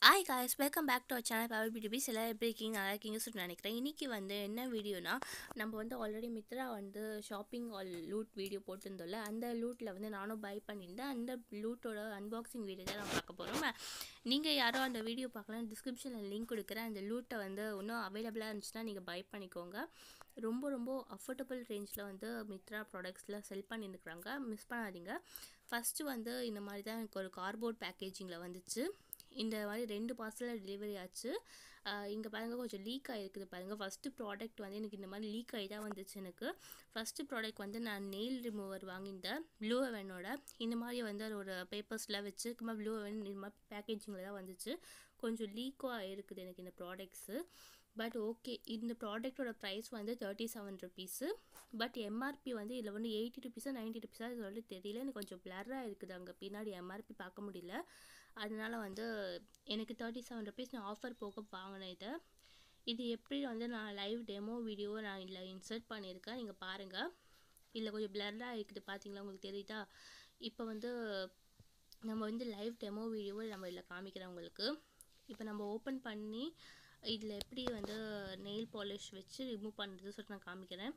hi guys welcome back to our channel power பிடிபிஸ் எல்லாம் எப்படி இருக்கீங்க நல்லா இருக்கீங்க சொல்லிட்டு நினைக்கிறேன் இன்றைக்கி வந்து என்ன வீடியோனா நம்ம வந்து ஆல்ரெடி மித்ரா வந்து ஷாப்பிங் ஆல் லூட் வீடியோ போட்டிருந்தோம்ல அந்த லூட்டில் வந்து நானும் பை பண்ணியிருந்தேன் அந்த லூட்டோட அன்பாக்சிங் வீடியோ தான் நான் பார்க்க போகிறோம் நீங்கள் யாரோ அந்த வீடியோ பார்க்கலாம் டிஸ்கிரிப்ஷனில் லிங்க் கொடுக்குறேன் அந்த லூட்டை வந்து இன்னும் அவைலபிளாக இருந்துச்சுன்னா நீங்கள் பை பண்ணிக்கோங்க ரொம்ப ரொம்ப அஃபோர்டபுள் ரேஞ்சில் வந்து மித்ரா ப்ராடக்ட்ஸில் செல் பண்ணியிருக்கிறாங்க மிஸ் பண்ணாதீங்க ஃபஸ்ட்டு வந்து இந்த மாதிரி தான் எனக்கு ஒரு கார்போர்ட் பேக்கேஜிங்கில் வந்துச்சு இந்த மாதிரி ரெண்டு பார்சலில் டெலிவரி ஆச்சு இங்கே பாருங்கள் கொஞ்சம் லீக் ஆகிருக்குது பாருங்கள் ஃபஸ்ட்டு ப்ராடக்ட் வந்து எனக்கு இந்த மாதிரி லீக் ஆகி தான் வந்துச்சு எனக்கு ஃபஸ்ட்டு ப்ராடக்ட் வந்து நான் நெயில் ரிமூவர் வாங்கியிருந்தேன் ப்ளூ அவனோட இந்த மாதிரி வந்து அது ஒரு பேப்பர்ஸில் வச்சு சும்மா ப்ளூ அவன் இந்த மாதிரி பேக்கேஜிங்கில் தான் வந்துச்சு கொஞ்சம் லீக்காக இருக்குது எனக்கு இந்த ப்ராடக்ட்ஸு பட் ஓகே இந்த ப்ராடக்ட்டோட ப்ரைஸ் வந்து thirty seven rupees but MRP வந்து இதில் வந்து எயிட்டி ருபீஸா நைன்ட்டி ருபீஸா சொல்லிட்டு தெரியல எனக்கு கொஞ்சம் பிளர்ராக இருக்குது அங்கே பின்னாடி எம்ஆர்பி பார்க்க முடியல அதனால் வந்து எனக்கு தேர்ட்டி செவன் ருபீஸ் நான் ஆஃபர் போக வாங்கினேன் இதை இது எப்படி வந்து நான் லைவ் டெமோ வீடியோ நான் இதில் இன்சர்ட் பண்ணியிருக்கேன் நீங்கள் பாருங்கள் இதில் கொஞ்சம் பிளர்ராக இருக்குது பார்த்தீங்களா உங்களுக்கு தெரியுதா இப்போ வந்து நம்ம வந்து லைவ் டெமோ வீடியோவை நம்ம இதில் காமிக்கிறேன் உங்களுக்கு இப்போ நம்ம ஓப்பன் பண்ணி இதில் எப்படி வந்து நெயில் பாலிஷ் வச்சு ரிமூவ் பண்ணுறது சொல்லிட்டு நான் காமிக்கிறேன்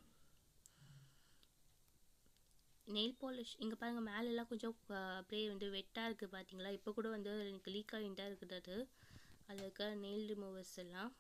நெயில் பாலிஷ் இங்கே பாருங்கள் மேலெல்லாம் கொஞ்சம் அப்படியே வந்து வெட்டாக இருக்குது பார்த்தீங்களா இப்போ கூட வந்து எனக்கு லீக் ஆகிட்டு இருக்குது அது அதில் இருக்க நெயில் ரிமூவர்ஸ் எல்லாம்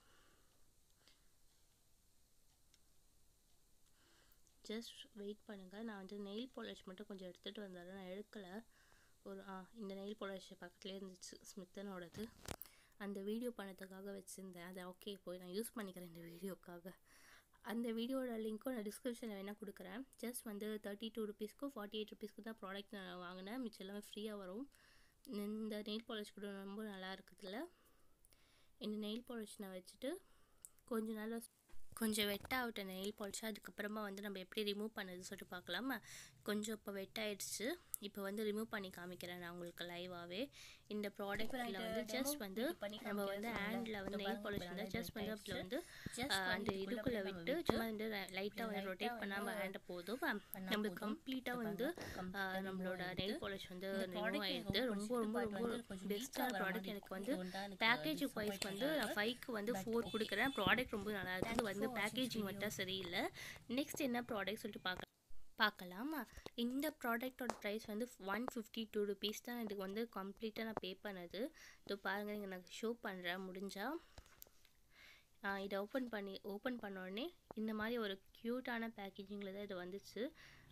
ஜஸ்ட் வெயிட் பண்ணுங்கள் நான் வந்து நெயில் பாலிஷ் மட்டும் கொஞ்சம் எடுத்துகிட்டு வந்தாலும் நான் எடுக்கலை ஒரு ஆ இந்த நெயில் பாலிஷ் பக்கத்துலேயே இருந்துச்சு ஸ்மித்தனோடது அந்த வீடியோ பண்ணதுக்காக வச்சுருந்தேன் அதை ஓகே போய் நான் யூஸ் பண்ணிக்கிறேன் இந்த வீடியோக்காக அந்த வீடியோட லிங்க்கும் நான் டிஸ்கிரிப்ஷனில் வேணால் கொடுக்குறேன் ஜஸ்ட் வந்து தேர்ட்டி டூ ருபீஸ்க்கும் ஃபார்ட்டி எயிட் ருபீஸ்க்கு தான் ப்ராடக்ட் நான் வாங்கினேன் மிச்சம் எல்லாமே ஃப்ரீயாக வரும் இந்த நெயில் பாலிஷ் கூட ரொம்ப நல்லா இருக்குதுல்ல இந்த நெயில் பாலிஷ் நான் வச்சுட்டு கொஞ்ச நாள் கொஞ்சம் வெட்டாகட்ட நெயில் பாலிஷ் அதுக்கப்புறமா வந்து நம்ம எப்படி ரிமூவ் பண்ணது சொல்லிட்டு பார்க்கலாமா கொஞ்சம் இப்போ வெட்டாயிடுச்சு இப்போ வந்து ரிமூவ் பண்ணி காமிக்கிறேன் நான் உங்களுக்கு லைவாகவே இந்த ப்ராடக்ட்டில் வந்து ஜஸ்ட் வந்து நம்ம வந்து ஹேண்டில் வந்து நெயில் பாலிஷ் இருந்தால் ஜஸ்ட் வந்து அதில் வந்து அந்த இதுக்குள்ளே விட்டு சும்மா வந்து லைட்டாக வந்து ரொட்டேட் பண்ணாமல் ஹேண்டை போதும் நம்மளுக்கு கம்ப்ளீட்டாக வந்து நம்மளோட நெயில் பாலிஷ் வந்து ரிமூவ் ஆயிடுது ரொம்ப ரொம்ப ரொம்ப பெஸ்ட்டான ப்ராடக்ட் எனக்கு வந்து பேக்கேஜ் வைஸ் வந்து நான் ஃபைவ்க்கு வந்து ஃபோர் கொடுக்குறேன் ப்ராடக்ட் ரொம்ப நல்லா இருக்குது வந்து பேக்கேஜிங் மட்டும் சரியில்லை நெக்ஸ்ட் என்ன ப்ராடக்ட் சொல்லிட்டு பார்க்க பார்க்கலாம் இந்த ப்ராடக்டோட ப்ரைஸ் வந்து ஒன் ஃபிஃப்டி டூ ருபீஸ் தான் இதுக்கு வந்து கம்ப்ளீட்டாக நான் பே பண்ணது இது பாருங்கள் இங்கே நான் ஷோ பண்ணுறேன் முடிஞ்சால் இதை ஓப்பன் பண்ணி ஓப்பன் பண்ண உடனே இந்த மாதிரி ஒரு க்யூட்டான பேக்கேஜிங்கில் தான் இது வந்துச்சு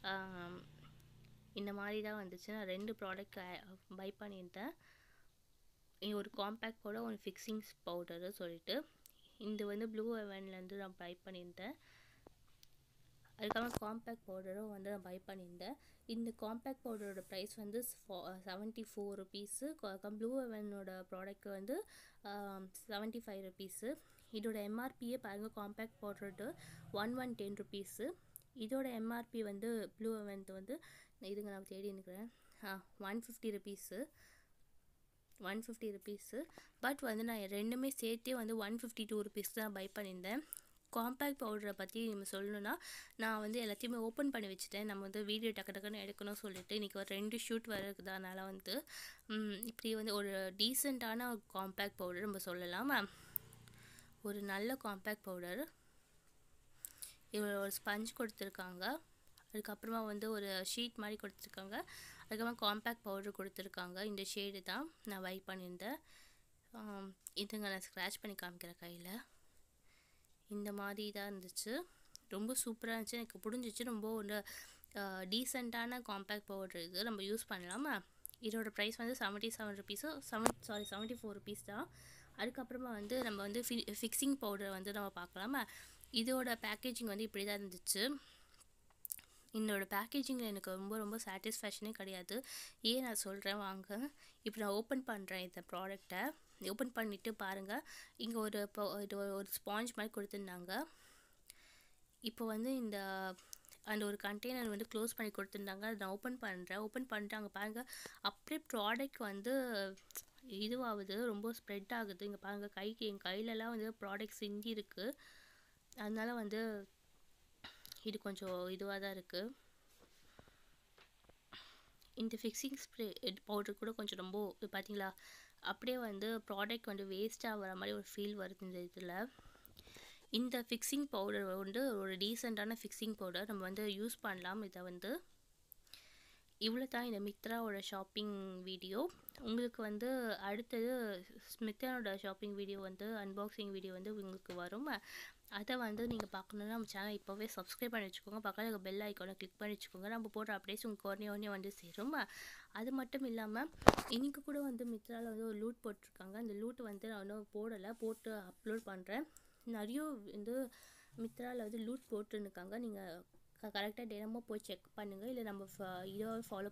இந்த மாதிரி தான் வந்துச்சு நான் ரெண்டு ப்ராடக்ட் பை பண்ணியிருந்தேன் ஒரு காம்பேக்ட் கூட ஒரு ஃபிக்ஸிங்ஸ் பவுடரு சொல்லிட்டு இது வந்து ப்ளூ ஹெவன்லேருந்து நான் பை பண்ணியிருந்தேன் அதுக்கப்புறம் காம்பேக்ட் பவுடரும் வந்து நான் பை பண்ணியிருந்தேன் இந்த காம்பேக்ட் பவுடரோட ப்ரைஸ் வந்து செவன்ட்டி ஃபோர் ருபீஸு ப்ளூ ஹெவனோட ப்ராடக்ட் வந்து செவன்ட்டி ஃபைவ் ருபீஸு இதோட எம்ஆர்பியே பாருங்கள் காம்பேக்ட் பவுடரோட ஒன் ஒன் டென் ருபீஸு இதோட எம்ஆர்பி வந்து ப்ளூ ஹெவன்த்து வந்து இதுங்க நான் தேடி இருக்கிறேன் one fifty rupees one fifty rupees but வந்து நான் ரெண்டுமே சேர்த்தே வந்து ஒன் ஃபிஃப்டி டூ ருபீஸ் தான் பை பண்ணியிருந்தேன் காம்பேக்ட் பவுடரை பற்றி நம்ம சொல்லணுன்னா நான் வந்து எல்லாத்தையுமே ஓப்பன் பண்ணி வச்சுட்டேன் நம்ம வந்து வீடியோ டக்கு டக்குன்னு எடுக்கணும் சொல்லிட்டு இன்றைக்கி ஒரு ரெண்டு ஷூட் வருது அதனால் வந்து இப்படி வந்து ஒரு டீசெண்டான காம்பேக்ட் பவுடர் நம்ம சொல்லலாம் ஒரு நல்ல காம்பேக்ட் பவுடர் இவ்வளோ ஒரு ஸ்பஞ்ச் கொடுத்துருக்காங்க அதுக்கப்புறமா வந்து ஒரு ஷீட் மாதிரி கொடுத்துருக்காங்க அதுக்கப்புறம் காம்பேக்ட் பவுடர் கொடுத்துருக்காங்க இந்த ஷேடு தான் நான் வை பண்ணியிருந்தேன் இதுங்க நான் ஸ்க்ராச் பண்ணி காமிக்கிறேன் கையில் இந்த மாதிரி தான் இருந்துச்சு ரொம்ப சூப்பராக இருந்துச்சு எனக்கு பிடிஞ்சிச்சு ரொம்ப ஒரு டீசெண்டான காம்பேக்ட் பவுடர் இது நம்ம யூஸ் பண்ணலாமா இதோட ப்ரைஸ் வந்து seventy seven rupees seven sorry seventy four rupees தான் அதுக்கப்புறமா வந்து நம்ம வந்து ஃபி ஃபிக்ஸிங் பவுடர் வந்து நம்ம பார்க்கலாமா இதோட பேக்கேஜிங் வந்து இப்படி தான் இருந்துச்சு என்னோட பேக்கேஜிங்கில் எனக்கு ரொம்ப ரொம்ப சாட்டிஸ்ஃபேக்ஷனே கிடையாது ஏன் நான் சொல்கிறேன் வாங்க இப்போ நான் ஓப்பன் பண்ணுறேன் இந்த ப்ராடக்டை ஓப்பன் பண்ணிவிட்டு பாருங்கள் இங்கே ஒரு இப்போ இது ஒரு ஸ்பாஞ்ச் மாதிரி கொடுத்துருந்தாங்க இப்போ வந்து இந்த அந்த ஒரு கண்டெய்னர் வந்து க்ளோஸ் பண்ணி கொடுத்துருந்தாங்க அதை நான் ஓப்பன் பண்ணுறேன் ஓப்பன் பண்ணிட்டு அங்கே பாருங்கள் அப்படியே ப்ராடக்ட் வந்து இதுவாகுது ரொம்ப ஸ்ப்ரெட் ஆகுது இங்கே பாருங்கள் கைக்கு என் கையிலலாம் வந்து ப்ராடக்ட் சிந்தி இருக்குது அதனால வந்து இது கொஞ்சம் இதுவாக தான் இருக்குது இந்த ஃபிக்ஸிங் ஸ்ப்ரே பவுடர் கூட கொஞ்சம் ரொம்ப பார்த்தீங்களா அப்படியே வந்து ப்ராடக்ட் வந்து வேஸ்ட்டாக வர மாதிரி ஒரு ஃபீல் வருது இந்த இதில் இந்த ஃபிக்ஸிங் பவுடர் வந்து ஒரு டீசெண்டான ஃபிக்ஸிங் பவுடர் நம்ம வந்து யூஸ் பண்ணலாம் இதை வந்து இவ்வளோ தான் இந்த மித்ராவோட ஷாப்பிங் வீடியோ உங்களுக்கு வந்து அடுத்தது ஸ்மித்தானோட ஷாப்பிங் வீடியோ வந்து அன்பாக்சிங் வீடியோ வந்து உங்களுக்கு வரும் அதை வந்து நீங்கள் பார்க்கணுன்னா நம்ம சேனல் இப்போவே சப்ஸ்கிரைப் பண்ணி வச்சுக்கோங்க பக்கத்தில் பெல் ஐக்கானை கிளிக் பண்ணி வச்சுக்கோங்க நம்ம போடுற அப்டேட்ஸ் உங்களுக்கு உடனே உடனே வந்து சேரும் அது மட்டும் இல்லாமல் இன்றைக்கி கூட வந்து மித்ராவில் வந்து ஒரு லூட் போட்டிருக்காங்க அந்த லூட் வந்து நான் இன்னும் போடலை போட்டு அப்லோட் பண்ணுறேன் நிறைய வந்து மித்ராவில் வந்து லூட் போட்டுருக்காங்க நீங்கள் கரெக்டாக தினமும் போய் செக் பண்ணுங்கள் இல்லை நம்ம இதோ ஃபாலோ